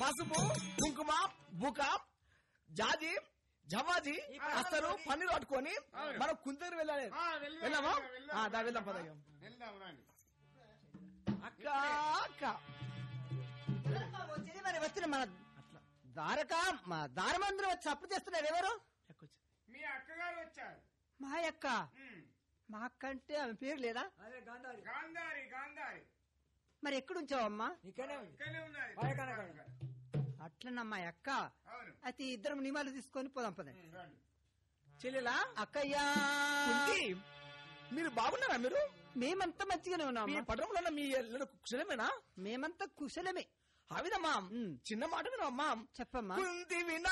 పసుపు కుంకుమ బుక జాజి జవాజి అస్తరు పన్నీరు పట్టుకొని అవును. మనం కుందరు వెళ్ళాలి ఆ, వెళ్దాం, వెళ్దామా వెళ్దాం, ఆ, దా వెళ్దాం పదయ్యం వెళ్దాం రండి అక్క అక్క వచ్చేది మరి వచ్చిన మన అట్లా ద్వారక మా దారమందిరం వచ్చి అప్పు చేస్తున్నారు ఎవరు ఎక్కొచ్చు మీ అక్కగారు వచ్చారు మా యొక్క ఉమ్. మా అక్క అంటే ఆమె పేరు లేదా అదే గాంధారి గాంధారి గాంధారి మరి ఎక్కడుంచావమ్మా ఇక్కడనే ఉంది ఇక్కడే ఉన్నది పైకాన కాడ. అట్లనమ్మా అక్క అవును అయితే ఇద్దరం నియమాలు తీసుకొని పోదాం పదండి ఉమ్, రండి చెల్లెలా అక్కయ్యా కుంతి, మీరు బాగున్నారా మీరు మేమంతా మంచిగానే మీ ఉన్నాం పట్టణంలో మీ ఇల్లు కుశలమేనా మేమంతా కుశలమే ఆ విధమ్మా ఉమ్. చిన్న మాట వినమ్మా చెప్పమ్మా కుంతి విన